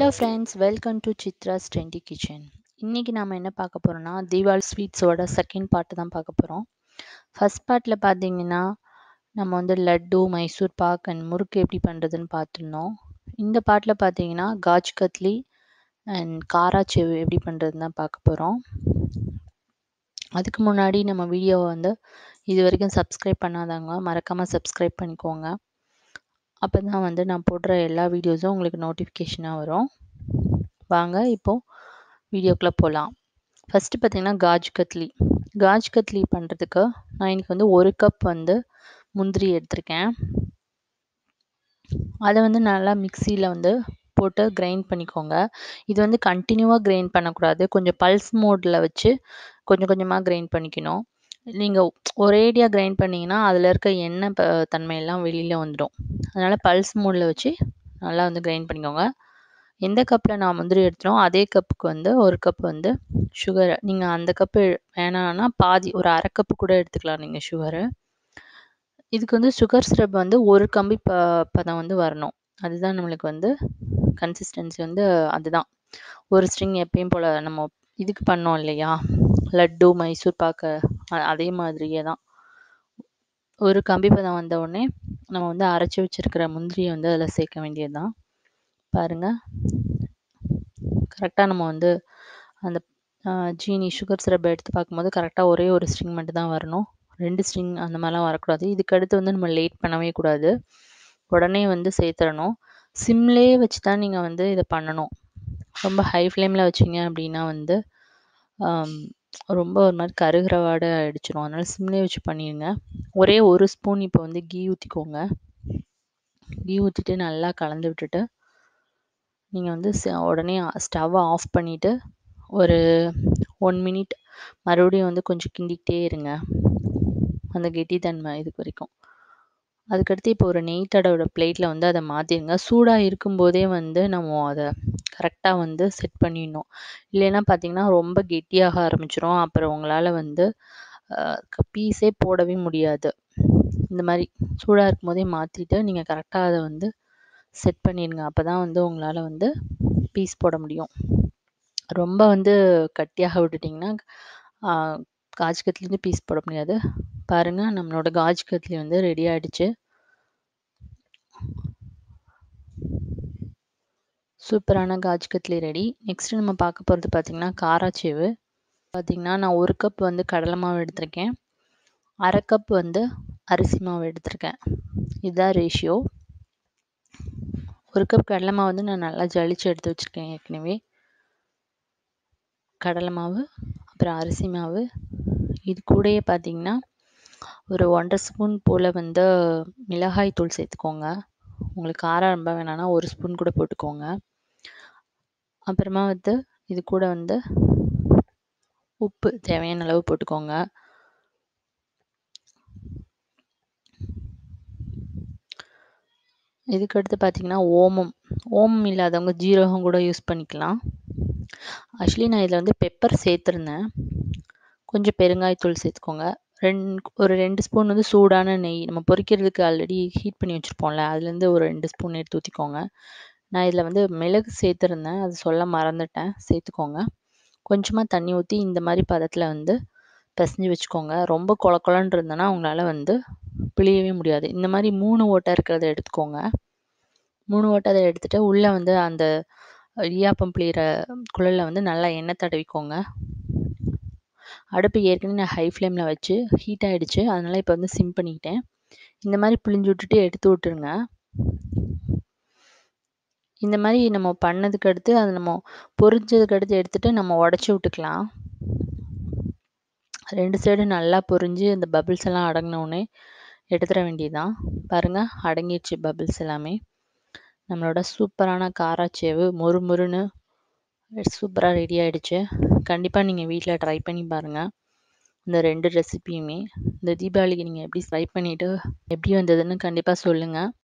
hello friends welcome to Chitra's trendy kitchen இன்றைக்கி நாம் என்ன பார்க்க போகிறோம்னா தீபாவளி ஸ்வீட்ஸோட செகண்ட் பார்ட்டு தான் பார்க்க போகிறோம் ஃபஸ்ட் பார்ட்டில் பார்த்தீங்கன்னா நம்ம வந்து லட்டு மைசூர் பாக் அண்ட் முறுக்கு எப்படி பண்ணுறதுன்னு பார்த்துருந்தோம் இந்த பாட்டில் பார்த்தீங்கன்னா காஜ் கத்லி அண்ட் காராச்சேவ் எப்படி பண்ணுறதுன்னு தான் பார்க்க போகிறோம் அதுக்கு முன்னாடி நம்ம வீடியோவை வந்து இது வரைக்கும் சப்ஸ்கிரைப் பண்ணாதவங்க மறக்காமல் சப்ஸ்கிரைப் பண்ணிக்கோங்க அப்போ தான் வந்து நான் போடுற எல்லா வீடியோஸும் உங்களுக்கு நோட்டிஃபிகேஷனாக வரும் வாங்க இப்போது வீடியோக்குள்ளே போகலாம் ஃபஸ்ட்டு பார்த்திங்கன்னா காஜ் கத்லி காஜ் கத்லி பண்ணுறதுக்கு நான் இன்றைக்கி வந்து ஒரு கப் வந்து முந்திரி எடுத்திருக்கேன் அதை வந்து நல்லா மிக்சியில் வந்து போட்டு கிரைண்ட் பண்ணிக்கோங்க இது வந்து கண்டினியூவாக கிரைண்ட் பண்ணக்கூடாது கொஞ்சம் பல்ஸ் மோடில் வச்சு கொஞ்சம் கொஞ்சமாக கிரைண்ட் பண்ணிக்கணும் நீங்கள் ஒரேடியாக கிரைண்ட் பண்ணிங்கன்னா அதில் இருக்க எண்ணெய் ப தன்மையெல்லாம் வெளியில் வந்துடும் அதனால் பல்ஸ் மோடில் வச்சு நல்லா வந்து கிரைண்ட் பண்ணிக்கோங்க எந்த கப்பில் நான் முந்திரி எடுத்துனோ அதே கப்புக்கு வந்து ஒரு கப் வந்து சுகர் நீங்கள் அந்த கப்பு வேணான்னா பாதி ஒரு அரை கப்பு கூட எடுத்துக்கலாம் நீங்கள் சுகரு இதுக்கு வந்து சுகர் சிரப் வந்து ஒரு கம்பி ப பதம் வந்து வரணும் அதுதான் நம்மளுக்கு வந்து கன்சிஸ்டன்சி வந்து அதுதான் ஒரு ஸ்ட்ரிங் எப்பயும் போல் நம்ம இதுக்கு பண்ணோம் இல்லையா லட்டு மைசூர் பாக்கு அதே மாதிரியே தான் ஒரு கம்பி பதம் வந்த உடனே நம்ம வந்து அரைச்சி வச்சுருக்கிற முந்திரியை வந்து அதில் சேர்க்க வேண்டியது தான் பாருங்கள் கரெக்டாக நம்ம வந்து அந்த ஜீனி சுகர் சிரப் எடுத்து பார்க்கும்போது கரெக்டாக ஒரே ஒரு ஸ்ட்ரிங் மட்டும் தான் வரணும் ரெண்டு ஸ்ட்ரிங் அந்த மாதிரிலாம் வரக்கூடாது இதுக்கு அடுத்து வந்து நம்ம லேட் பண்ணவே கூடாது உடனே வந்து சேர்த்துடணும் சிம்லேயே வச்சு தான் நீங்கள் வந்து இதை பண்ணணும் ரொம்ப ஹை ஃப்ளேமில் வச்சிங்க அப்படின்னா வந்து ரொம்ப ஒரு மாதிரி கருகிற வாடை அடிச்சிடும் அதனால் சிம்லேயே வச்சு பண்ணிடுங்க ஒரே ஒரு ஸ்பூன் இப்போ வந்து கீ ஊற்றிக்கோங்க கீ ஊற்றிட்டு நல்லா கலந்து விட்டுட்டு நீங்கள் வந்து உடனே ஸ்டவ்வை ஆஃப் பண்ணிவிட்டு ஒரு ஒன் மினிட் மறுபடியும் வந்து கொஞ்சம் கிண்டிக்கிட்டே இருங்க அந்த கெட்டித்தன்மை இதுக்கு வரைக்கும் அதுக்கடுத்து இப்போ ஒரு நெய் தடவோட பிளேட்டில் வந்து அதை மாற்றிடுங்க சூடாக இருக்கும்போதே வந்து நம்ம அதை கரெக்டாக வந்து செட் பண்ணிடணும் இல்லைன்னா பார்த்தீங்கன்னா ரொம்ப கெட்டியாக ஆரம்பிச்சிரும் அப்புறம் உங்களால் வந்து பீஸே போடவே முடியாது இந்த மாதிரி சூடாக இருக்கும் போதே மாற்றிட்டு நீங்கள் கரெக்டாக அதை வந்து செட் பண்ணிடுங்க அப்போ தான் வந்து உங்களால் வந்து பீஸ் போட முடியும் ரொம்ப வந்து கட்டியாக விட்டுட்டிங்கன்னா காஜ் கத்லேருந்து பீஸ் போட முடியாது பாருங்கள் நம்மளோட காஜ் கத்லி வந்து ரெடி ஆகிடுச்சு சூப்பரான காஜ் கத்லி ரெடி நெக்ஸ்ட்டு நம்ம பார்க்க போகிறது பார்த்திங்கன்னா காராச்சேவு பார்த்திங்கன்னா நான் ஒரு கப் வந்து கடலை மாவு எடுத்திருக்கேன் அரை கப் வந்து அரிசி மாவு எடுத்திருக்கேன் இதுதான் ரேஷியோ ஒரு கப் கடலை மாவு வந்து நான் நல்லா ஜலிச்சு எடுத்து வச்சுருக்கேன் ஏற்கனவே கடலை மாவு அப்புறம் அரிசி மாவு இது கூடயே பார்த்திங்கன்னா ஒரு ஒன்றரை ஸ்பூன் போல் வந்து மிளகாய் தூள் சேர்த்துக்கோங்க உங்களுக்கு காரம் ரொம்ப வேணான்னா ஒரு ஸ்பூன் கூட போட்டுக்கோங்க அப்புறமா வந்து இது கூட வந்து உப்பு தேவையான அளவு போட்டுக்கோங்க இதுக்கு அடுத்து பார்த்தீங்கன்னா ஓமம் ஓமம் இல்லாதவங்க ஜீரகம் கூட யூஸ் பண்ணிக்கலாம் ஆக்சுவலி நான் இதில் வந்து பெப்பர் சேர்த்துருந்தேன் கொஞ்சம் பெருங்காயத்தூள் சேர்த்துக்கோங்க ரெண்டு ஒரு ரெண்டு ஸ்பூன் வந்து சூடான நெய் நம்ம பொரிக்கிறதுக்கு ஆல்ரெடி ஹீட் பண்ணி வச்சுருப்போம்ல அதுலேருந்து ஒரு ரெண்டு ஸ்பூன் எடுத்து ஊற்றிக்கோங்க நான் இதில் வந்து மிளகு சேர்த்துருந்தேன் அது சொல்ல மறந்துட்டேன் சேர்த்துக்கோங்க கொஞ்சமாக தண்ணி ஊற்றி இந்த மாதிரி பதத்தில் வந்து பிசைஞ்சு வச்சுக்கோங்க ரொம்ப கொல கொலன்னு இருந்ததுன்னா உங்களால் வந்து பிழியவே முடியாது இந்த மாதிரி மூணு ஓட்டை இருக்கிறத எடுத்துக்கோங்க மூணு ஓட்டை அதை எடுத்துகிட்டு உள்ளே வந்து அந்த இடியாப்பம் பிழிகிற குழலில் வந்து நல்லா எண்ணெய் தடவிக்கோங்க அடுப்பு ஏற்கனவே நான் ஹை ஃப்ளேமில் வச்சு ஹீட் ஆகிடுச்சு அதனால் இப்போ வந்து சிம் பண்ணிக்கிட்டேன் இந்த மாதிரி பிழிஞ்சு விட்டுட்டு எடுத்து விட்டுருங்க இந்த மாதிரி நம்ம பண்ணதுக்கு அடுத்து அதை நம்ம பொரிஞ்சதுக்கு அடுத்து எடுத்துகிட்டு நம்ம உடச்சி விட்டுக்கலாம் ரெண்டு சைடும் நல்லா பொரிஞ்சு அந்த பபிள்ஸ் எல்லாம் அடங்கினோடனே எடுத்துட வேண்டியதுதான் பாருங்கள் அடங்கிடுச்சு பபிள்ஸ் எல்லாமே நம்மளோட சூப்பரான காராச்சேவு மொறு மொறுன்னு சூப்பராக ரெடி ஆகிடுச்சு கண்டிப்பாக நீங்கள் வீட்டில் ட்ரை பண்ணி பாருங்கள் இந்த ரெண்டு ரெசிபியுமே இந்த தீபாவளிக்கு நீங்கள் எப்படி ட்ரை பண்ணிவிட்டு எப்படி வந்ததுன்னு கண்டிப்பாக சொல்லுங்கள்